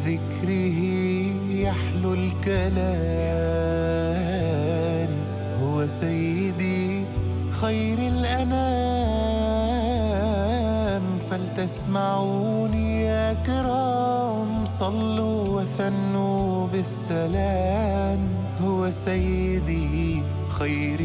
بذكره يحلو الكلام هو سيدي خير الأنام فلتسمعوني يا كرام صلوا وثنوا بالسلام هو سيدي خير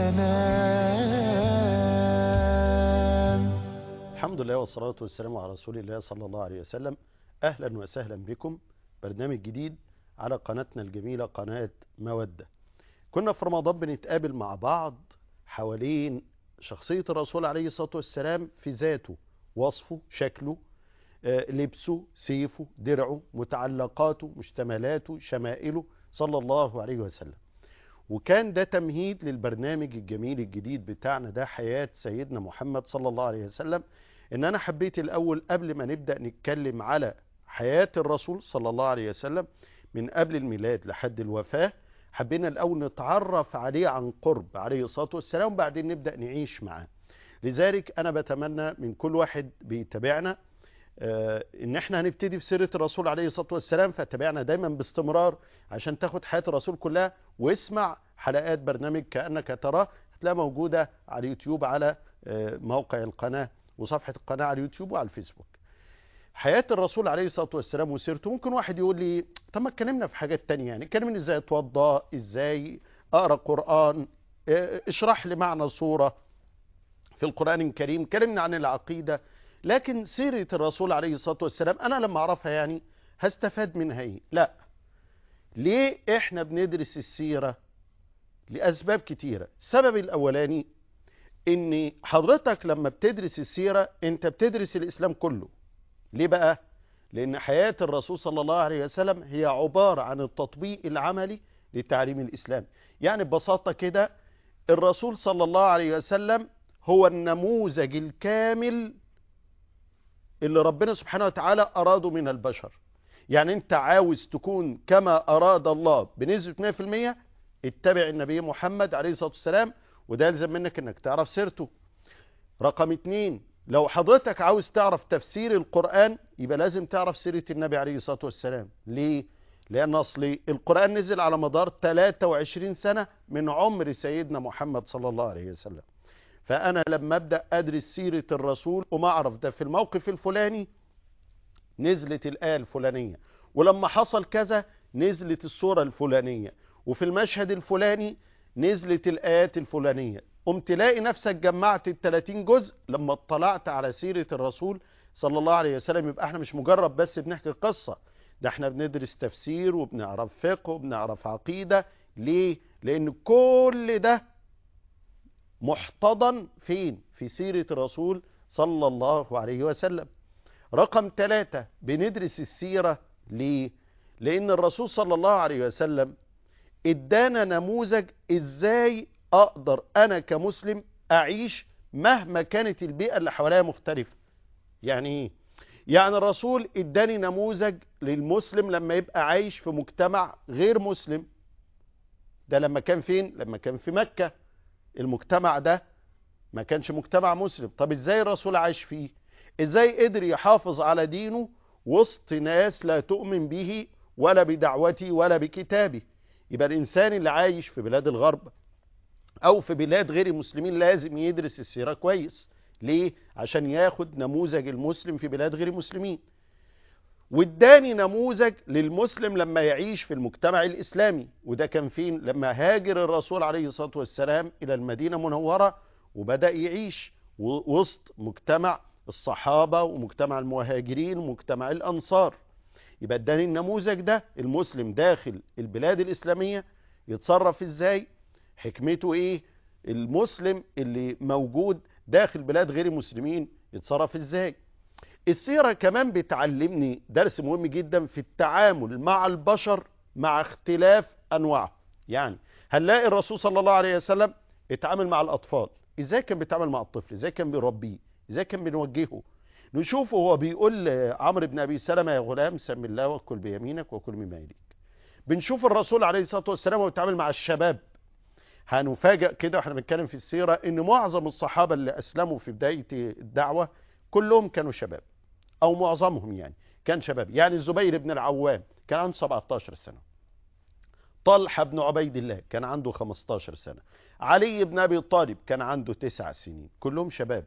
الأنام الحمد لله والصلاة والسلام على رسول الله صلى الله عليه وسلم أهلا وسهلا بكم برنامج جديد على قناتنا الجميلة قناة مودة كنا في رمضان بنتقابل مع بعض حوالين شخصية الرسول عليه الصلاة والسلام في ذاته وصفه شكله آه، لبسه سيفه درعه متعلقاته مشتملاته شمائله صلى الله عليه وسلم وكان ده تمهيد للبرنامج الجميل الجديد بتاعنا ده حياة سيدنا محمد صلى الله عليه وسلم ان انا حبيت الاول قبل ما نبدأ نتكلم على حياة الرسول صلى الله عليه وسلم من قبل الميلاد لحد الوفاة حبينا الاول نتعرف عليه عن قرب عليه الصلاة والسلام وبعدين نبدأ نعيش معاه لذلك انا بتمنى من كل واحد بيتابعنا آه، ان احنا هنبتدي في سيرة الرسول عليه الصلاة والسلام فتابعنا دايما باستمرار عشان تاخد حياة الرسول كلها واسمع حلقات برنامج كأنك تراه هتلاقيها موجودة على اليوتيوب على آه، موقع القناة وصفحة القناة على اليوتيوب وعلى الفيسبوك حياة الرسول عليه الصلاة والسلام وسيرته ممكن واحد يقول لي طب ما اتكلمنا في حاجات تانية يعني اتكلمنا ازاي اتوضى ازاي اقرا قرآن اه، اشرح لي معنى صورة في القرآن الكريم اتكلمنا عن العقيدة لكن سيرة الرسول عليه الصلاة والسلام انا لما اعرفها يعني هستفاد منها ايه لا ليه احنا بندرس السيرة لاسباب كتيرة السبب الاولاني ان حضرتك لما بتدرس السيرة انت بتدرس الاسلام كله ليه بقى لان حياة الرسول صلى الله عليه وسلم هي عبارة عن التطبيق العملي لتعليم الاسلام يعني ببساطة كده الرسول صلى الله عليه وسلم هو النموذج الكامل اللي ربنا سبحانه وتعالى اراده من البشر يعني انت عاوز تكون كما اراد الله بنسبة 100% اتبع النبي محمد عليه الصلاة والسلام وده يلزم منك انك تعرف سيرته رقم اتنين لو حضرتك عاوز تعرف تفسير القرآن يبقى لازم تعرف سيرة النبي عليه الصلاة والسلام ليه؟ لأن أصل القرآن نزل على مدار 23 سنة من عمر سيدنا محمد صلى الله عليه وسلم فأنا لما أبدأ أدرس سيرة الرسول وما أعرف ده في الموقف الفلاني نزلت الآية الفلانية ولما حصل كذا نزلت الصورة الفلانية وفي المشهد الفلاني نزلت الآيات الفلانية قمت تلاقي نفسك جمعت ال 30 جزء لما اطلعت على سيرة الرسول صلى الله عليه وسلم يبقى احنا مش مجرد بس بنحكي قصة ده احنا بندرس تفسير وبنعرف فقه وبنعرف عقيدة ليه؟ لأن كل ده محتضن فين؟ في سيرة الرسول صلى الله عليه وسلم رقم ثلاثة بندرس السيرة ليه؟ لأن الرسول صلى الله عليه وسلم ادانا نموذج ازاي اقدر انا كمسلم اعيش مهما كانت البيئة اللي حواليا مختلفة يعني ايه يعني الرسول اداني نموذج للمسلم لما يبقى عايش في مجتمع غير مسلم ده لما كان فين لما كان في مكة المجتمع ده ما كانش مجتمع مسلم طب ازاي الرسول عايش فيه ازاي قدر يحافظ على دينه وسط ناس لا تؤمن به ولا بدعوتي ولا بكتابي يبقى الإنسان اللي عايش في بلاد الغرب أو في بلاد غير المسلمين لازم يدرس السيرة كويس ليه؟ عشان ياخد نموذج المسلم في بلاد غير المسلمين واداني نموذج للمسلم لما يعيش في المجتمع الإسلامي وده كان فين؟ لما هاجر الرسول عليه الصلاة والسلام إلى المدينة المنورة وبدأ يعيش وسط مجتمع الصحابة ومجتمع المهاجرين ومجتمع الأنصار يبقى اداني النموذج ده المسلم داخل البلاد الإسلامية يتصرف ازاي حكمته ايه المسلم اللي موجود داخل بلاد غير المسلمين يتصرف ازاي السيرة كمان بتعلمني درس مهم جدا في التعامل مع البشر مع اختلاف انواعه يعني هنلاقي الرسول صلى الله عليه وسلم اتعامل مع الاطفال ازاي كان بيتعامل مع الطفل ازاي كان بيربيه ازاي كان بنوجهه نشوفه هو بيقول عمرو بن ابي سلمة يا غلام سم الله وكل بيمينك وكل مما يليك بنشوف الرسول عليه الصلاة والسلام وهو بيتعامل مع الشباب هنفاجئ كده واحنا بنتكلم في السيرة ان معظم الصحابة اللي اسلموا في بداية الدعوة كلهم كانوا شباب او معظمهم يعني كان شباب يعني الزبير بن العوام كان عنده 17 سنة طلحة بن عبيد الله كان عنده 15 سنة علي بن أبي طالب كان عنده تسع سنين كلهم شباب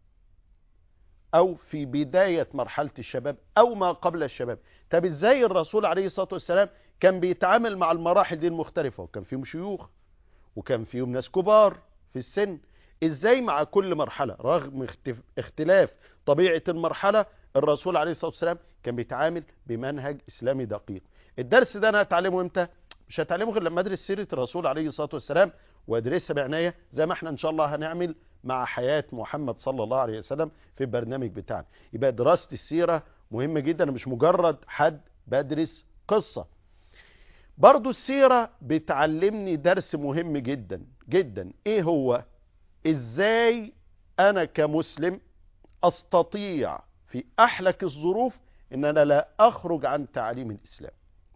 أو في بداية مرحلة الشباب أو ما قبل الشباب طب إزاي الرسول عليه الصلاة والسلام كان بيتعامل مع المراحل دي المختلفة وكان فيهم شيوخ وكان فيهم ناس كبار في السن ازاي مع كل مرحلة رغم اختف- اختلاف طبيعة المرحلة الرسول عليه الصلاة والسلام كان بيتعامل بمنهج اسلامي دقيق الدرس ده انا هتعلمه امتى مش هتعلمه غير لما ادرس سيرة الرسول عليه الصلاة والسلام وادرسها بعناية زي ما احنا ان شاء الله هنعمل مع حياة محمد صلى الله عليه وسلم في البرنامج بتاعنا يبقى دراسة السيرة مهمة جدا أنا مش مجرد حد بدرس قصة برضو السيرة بتعلمني درس مهم جدا جدا ايه هو ازاي انا كمسلم استطيع في احلك الظروف ان انا لا اخرج عن تعاليم الاسلام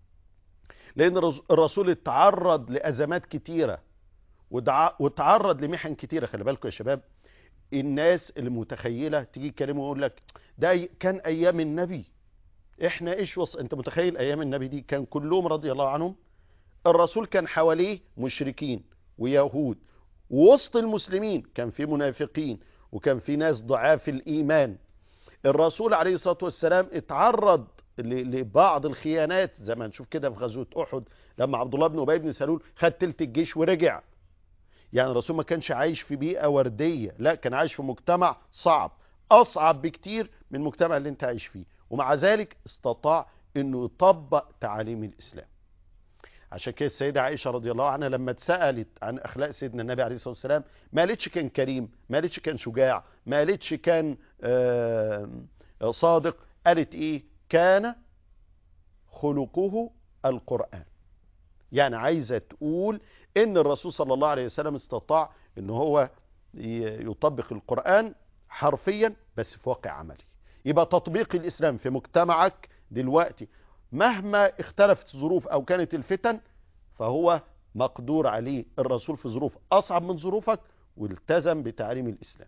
لان الرس- الرسول اتعرض لازمات كتيرة ودع- وتعرض لمحن كتيرة خلي بالكم يا شباب الناس اللي متخيلة تيجي يكلمه ويقول لك ده أي- كان ايام النبي احنا ايش وص... انت متخيل ايام النبي دي كان كلهم رضي الله عنهم الرسول كان حواليه مشركين ويهود ووسط المسلمين كان في منافقين وكان في ناس ضعاف الايمان الرسول عليه الصلاة والسلام اتعرض ل- لبعض الخيانات زي ما نشوف كده في غزوة احد لما عبد الله بن ابي بن سلول خد تلت الجيش ورجع يعني الرسول ما كانش عايش في بيئة وردية لا كان عايش في مجتمع صعب اصعب بكتير من المجتمع اللي انت عايش فيه ومع ذلك استطاع انه يطبق تعاليم الاسلام عشان كده السيدة عائشة رضي الله عنها لما اتسألت عن أخلاق سيدنا النبي عليه الصلاة والسلام ما قالتش كان كريم ما قالتش كان شجاع ما قالتش كان آه، صادق قالت إيه كان خلقه القرآن يعني عايزة تقول إن الرسول صلى الله عليه وسلم استطاع إن هو ي- يطبق القرآن حرفيا بس في واقع عملي يبقى تطبيق الإسلام في مجتمعك دلوقتي مهما اختلفت الظروف او كانت الفتن فهو مقدور عليه الرسول في ظروف اصعب من ظروفك والتزم بتعليم الاسلام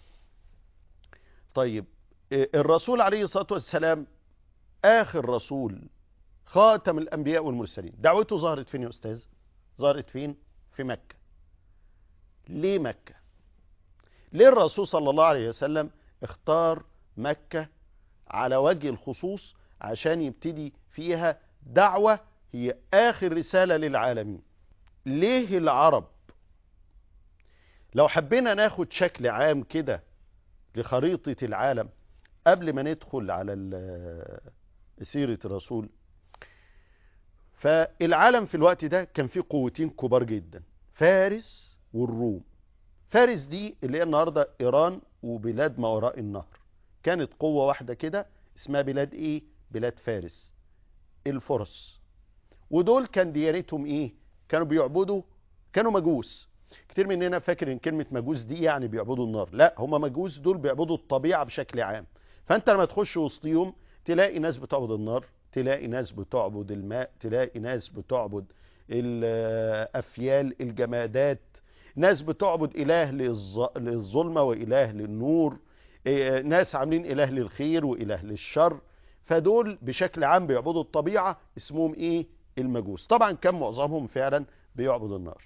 طيب إيه، الرسول عليه الصلاة والسلام اخر رسول خاتم الانبياء والمرسلين دعوته ظهرت فين يا استاذ ظهرت فين في مكة ليه مكة ليه الرسول صلى الله عليه وسلم اختار مكة على وجه الخصوص عشان يبتدي فيها دعوة هي آخر رسالة للعالمين ليه العرب لو حبينا ناخد شكل عام كده لخريطة العالم قبل ما ندخل على ال- سيرة الرسول فالعالم في الوقت ده كان فيه قوتين كبار جدا فارس والروم فارس دي اللي هي النهاردة إيران وبلاد ما وراء النهر كانت قوة واحدة كده اسمها بلاد ايه بلاد فارس الفرس ودول كان ديانتهم ايه كانوا بيعبدوا كانوا مجوس كتير مننا فاكر ان كلمة مجوس دي يعني بيعبدوا النار لا هم مجوس دول بيعبدوا الطبيعة بشكل عام فانت لما تخش وسطيهم تلاقي ناس بتعبد النار تلاقي ناس بتعبد الماء تلاقي ناس بتعبد الافيال الجمادات ناس بتعبد اله للظ- للظلمة واله للنور إيه، ناس عاملين اله للخير واله للشر فدول بشكل عام بيعبدوا الطبيعة اسمهم ايه المجوس طبعا كان معظمهم فعلا بيعبد النار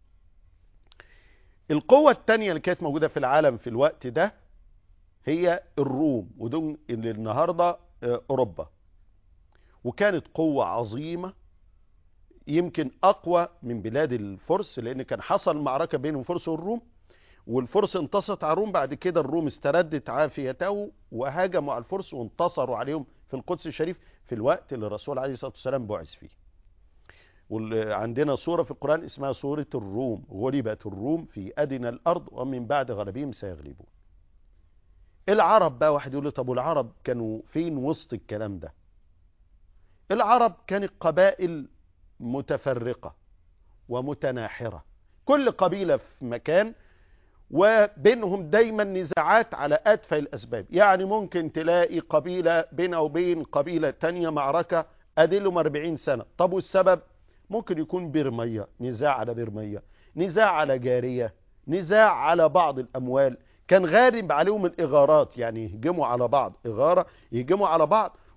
القوة التانية اللي كانت موجودة في العالم في الوقت ده هي الروم ودول اللي النهاردة آه، اوروبا وكانت قوة عظيمة يمكن اقوى من بلاد الفرس لان كان حصل معركة بين الفرس والروم والفرس انتصرت على الروم بعد كده الروم استردت عافيته وهاجموا على الفرس وانتصروا عليهم في القدس الشريف في الوقت اللي الرسول عليه الصلاة والسلام بعث فيه وعندنا سورة في القرآن اسمها سورة الروم غلبت الروم في أدنى الأرض ومن بعد غلبهم سيغلبون العرب بقى واحد يقول لي طب والعرب كانوا فين وسط الكلام ده العرب كانت قبائل متفرقة ومتناحرة كل قبيلة في مكان وبينهم دايما نزاعات على أدفع الأسباب يعني ممكن تلاقي قبيلة بينها وبين قبيلة تانية معركة أدلهم 40 سنة طب والسبب ممكن يكون بير مية نزاع على بير مية نزاع على جارية نزاع على بعض الأموال كان غالب عليهم الإغارات يعني يهجموا على بعض إغارة يهجموا على بعض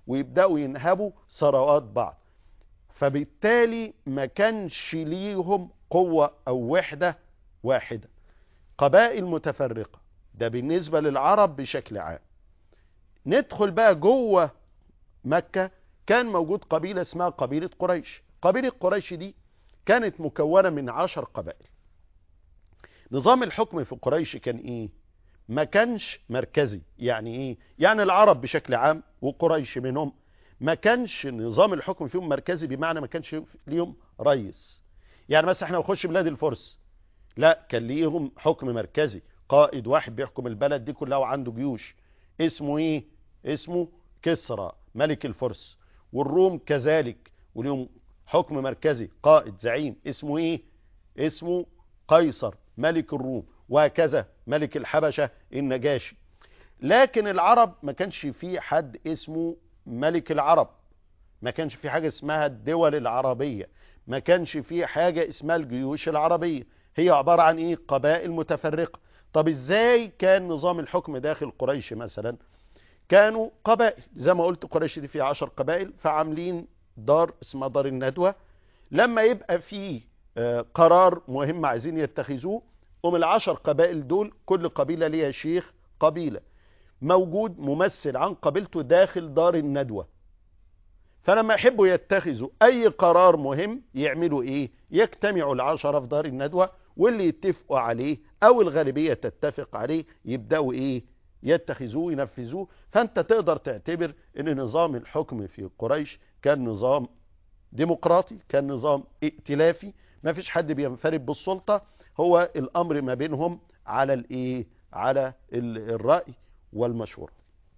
ويبداوا ينهبوا ثروات بعض فبالتالي ما كانش ليهم قوه او وحده واحده قبائل متفرقه ده بالنسبه للعرب بشكل عام ندخل بقى جوه مكه كان موجود قبيله اسمها قبيله قريش قبيله قريش دي كانت مكونه من عشر قبائل نظام الحكم في قريش كان ايه ما كانش مركزي يعني ايه يعني العرب بشكل عام وقريش منهم ما كانش نظام الحكم فيهم مركزي بمعنى ما كانش ليهم رئيس يعني مثلا احنا نخش بلاد الفرس لا كان ليهم حكم مركزي قائد واحد بيحكم البلد دي كلها وعنده جيوش اسمه ايه اسمه كسرى ملك الفرس والروم كذلك وليهم حكم مركزي قائد زعيم اسمه ايه اسمه قيصر ملك الروم وهكذا ملك الحبشة النجاشي لكن العرب ما كانش في حد اسمه ملك العرب ما كانش في حاجة اسمها الدول العربية ما كانش في حاجة اسمها الجيوش العربية هي عبارة عن ايه قبائل متفرقة طب ازاي كان نظام الحكم داخل قريش مثلا كانوا قبائل زي ما قلت قريش دي فيها عشر قبائل فعاملين دار اسمها دار الندوة لما يبقى في قرار مهم عايزين يتخذوه ومن العشر قبائل دول كل قبيلة ليها شيخ قبيلة موجود ممثل عن قبيلته داخل دار الندوة فلما يحبوا يتخذوا اي قرار مهم يعملوا ايه يجتمعوا العشرة في دار الندوة واللي يتفقوا عليه او الغالبية تتفق عليه يبدأوا ايه يتخذوه ينفذوه فانت تقدر تعتبر ان نظام الحكم في قريش كان نظام ديمقراطي كان نظام ائتلافي ما فيش حد بينفرد بالسلطة هو الامر ما بينهم على الايه على الرأي والمشورة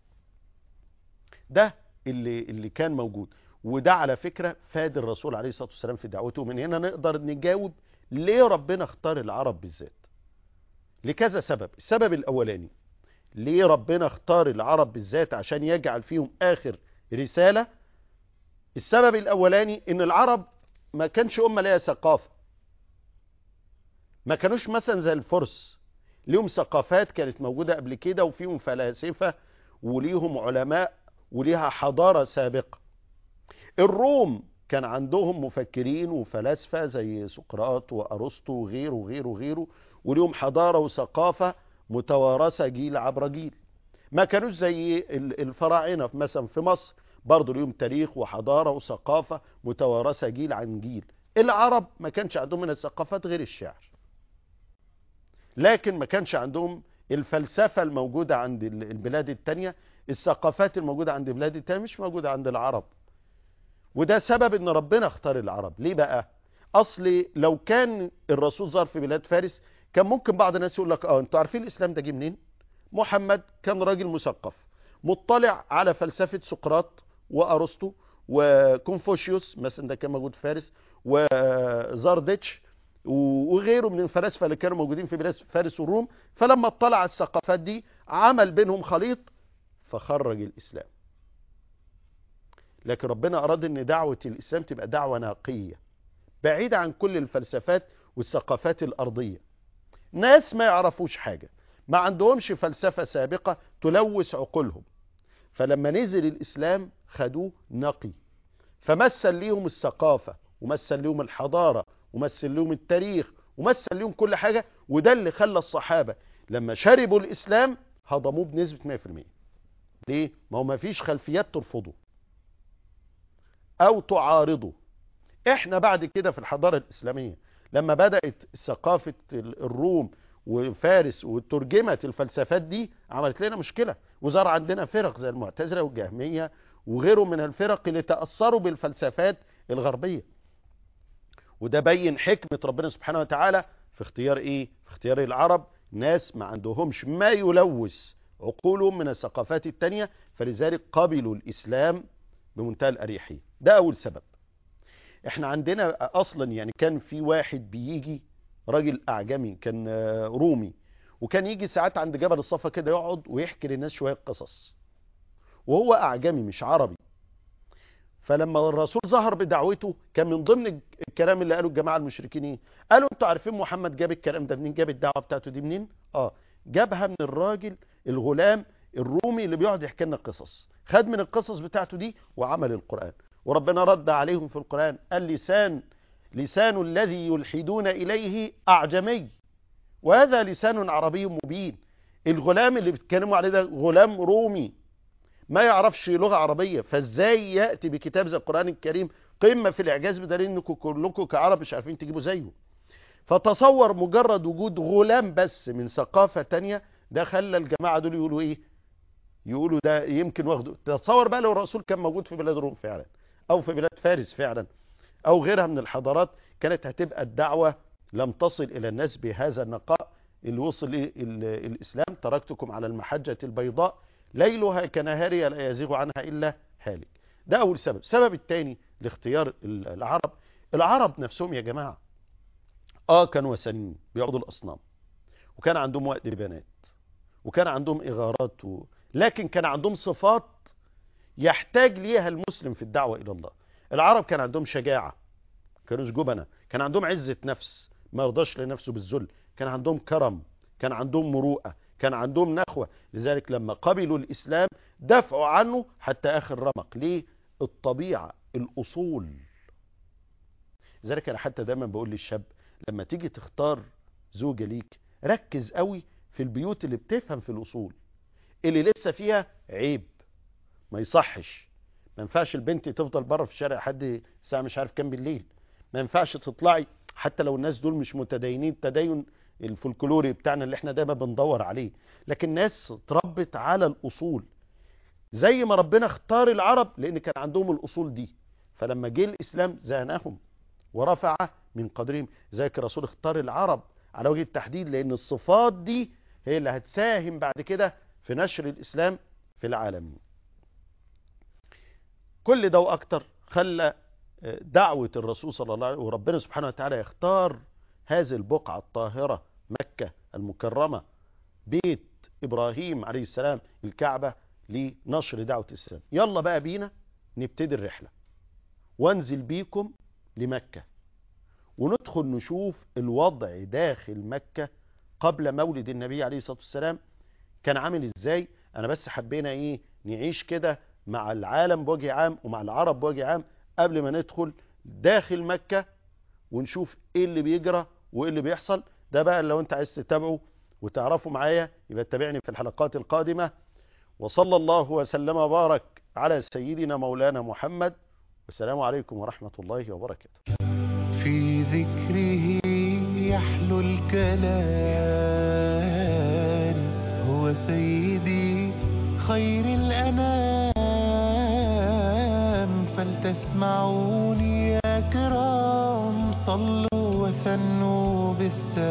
ده اللي اللي كان موجود وده على فكرة فاد الرسول عليه الصلاة والسلام في دعوته من هنا نقدر نجاوب ليه ربنا اختار العرب بالذات لكذا سبب السبب الاولاني ليه ربنا اختار العرب بالذات عشان يجعل فيهم اخر رسالة السبب الاولاني ان العرب ما كانش امة ليها ثقافة ما كانوش مثلا زي الفرس ليهم ثقافات كانت موجودة قبل كده وفيهم فلاسفة وليهم علماء وليها حضارة سابقة الروم كان عندهم مفكرين وفلاسفة زي سقراط وأرسطو وغيره وغيره وغيره وليهم حضارة وثقافة متوارثة جيل عبر جيل ما كانوش زي الفراعنة مثلا في مصر برضه ليهم تاريخ وحضارة وثقافة متوارثة جيل عن جيل العرب ما كانش عندهم من الثقافات غير الشعر لكن ما كانش عندهم الفلسفة الموجودة عند البلاد التانية الثقافات الموجودة عند البلاد التانية مش موجودة عند العرب وده سبب ان ربنا اختار العرب ليه بقى اصل لو كان الرسول ظهر في بلاد فارس كان ممكن بعض الناس يقول لك اه انتوا عارفين الاسلام ده جه منين محمد كان راجل مثقف مطلع على فلسفة سقراط وارسطو وكونفوشيوس مثلا ده كان موجود في فارس وزاردتش وغيره من الفلاسفه اللي كانوا موجودين في بلاد فارس والروم فلما اطلع على الثقافات دي عمل بينهم خليط فخرج الاسلام لكن ربنا اراد ان دعوه الاسلام تبقى دعوه نقيه بعيده عن كل الفلسفات والثقافات الارضيه ناس ما يعرفوش حاجه ما عندهمش فلسفه سابقه تلوث عقولهم فلما نزل الاسلام خدوه نقي فمثل ليهم الثقافه ومثل ليهم الحضاره ومثل لهم التاريخ ومثل لهم كل حاجة وده اللي خلى الصحابة لما شربوا الإسلام هضموه بنسبة 100% ليه؟ ما هو ما فيش خلفيات ترفضه أو تعارضه احنا بعد كده في الحضارة الإسلامية لما بدأت ثقافة الروم وفارس وترجمت الفلسفات دي عملت لنا مشكلة وظهر عندنا فرق زي المعتزلة والجهمية وغيرهم من الفرق اللي تأثروا بالفلسفات الغربية وده بين حكمة ربنا سبحانه وتعالى في اختيار ايه في اختيار العرب ناس ما عندهمش ما يلوث عقولهم من الثقافات التانية فلذلك قبلوا الاسلام بمنتهى الاريحية ده اول سبب احنا عندنا اصلا يعني كان في واحد بيجي راجل اعجمي كان رومي وكان يجي ساعات عند جبل الصفا كده يقعد ويحكي للناس شوية قصص وهو اعجمي مش عربي فلما الرسول ظهر بدعوته كان من ضمن الكلام اللي قاله الجماعه المشركين ايه قالوا انتوا عارفين محمد جاب الكلام ده منين جاب الدعوه بتاعته دي منين اه جابها من الراجل الغلام الرومي اللي بيقعد يحكي لنا قصص خد من القصص بتاعته دي وعمل القرآن وربنا رد عليهم في القرآن قال لسان لسان الذي يلحدون إليه أعجمي وهذا لسان عربي مبين الغلام اللي بيتكلموا عليه ده غلام رومي ما يعرفش لغة عربية فازاي يأتي بكتاب زي القرآن الكريم قمة في الإعجاز بدليل انكم كلكم كعرب مش عارفين تجيبوا زيه فتصور مجرد وجود غلام بس من ثقافة تانية ده خلى الجماعة دول يقولوا ايه يقولوا ده يمكن واخده تصور بقى لو الرسول كان موجود في بلاد روم فعلا او في بلاد فارس فعلا او غيرها من الحضارات كانت هتبقى الدعوة لم تصل الى الناس بهذا النقاء اللي وصل إيه الاسلام تركتكم على المحجة البيضاء ليلها كنهارها لا يزيغ عنها الا هالك ده اول سبب السبب الثاني لاختيار العرب العرب نفسهم يا جماعة اه كانوا وثنيين بيعبدوا الاصنام وكان عندهم وقت بنات وكان عندهم اغارات و... لكن كان عندهم صفات يحتاج ليها المسلم في الدعوة الى الله العرب كان عندهم شجاعة كانوش جبنة كان عندهم عزة نفس ما يرضاش لنفسه بالذل كان عندهم كرم كان عندهم مروءة كان عندهم نخوة لذلك لما قبلوا الإسلام دفعوا عنه حتى آخر رمق ليه الطبيعة الأصول لذلك أنا حتى دايما بقول للشاب لما تيجي تختار زوجة ليك ركز قوي في البيوت اللي بتفهم في الأصول اللي لسه فيها عيب ما يصحش ما ينفعش البنت تفضل بره في الشارع حد الساعة مش عارف كام بالليل ما ينفعش تطلعي حتى لو الناس دول مش متدينين التدين الفولكلوري بتاعنا اللي احنا دايما بندور عليه لكن ناس اتربت على الأصول زي ما ربنا اختار العرب لأن كان عندهم الأصول دي فلما جه الإسلام زانهم ورفع من قدرهم ذلك الرسول اختار العرب على وجه التحديد لأن الصفات دي هي اللي هتساهم بعد كده في نشر الإسلام في العالمين كل ده وأكتر خلى دعوة الرسول صلى الله عليه وسلم وربنا سبحانه وتعالى يختار هذه البقعة الطاهرة مكة المكرمة بيت إبراهيم عليه السلام الكعبة لنشر دعوة الإسلام يلا بقى بينا نبتدي الرحلة وانزل بيكم لمكة وندخل نشوف الوضع داخل مكة قبل مولد النبي عليه الصلاة والسلام كان عامل ازاي انا بس حبينا ايه نعيش كده مع العالم بوجه عام ومع العرب بوجه عام قبل ما ندخل داخل مكة ونشوف ايه اللي بيجرى وايه اللي بيحصل ده بقى لو انت عايز تتابعه وتعرفوا معايا يبقى تابعني في الحلقات القادمة وصلى الله وسلم وبارك على سيدنا مولانا محمد والسلام عليكم ورحمة الله وبركاته في ذكره يحلو الكلام هو سيدي خير الأنام فلتسمعوني يا كرام صلوا وثنوا بالسلام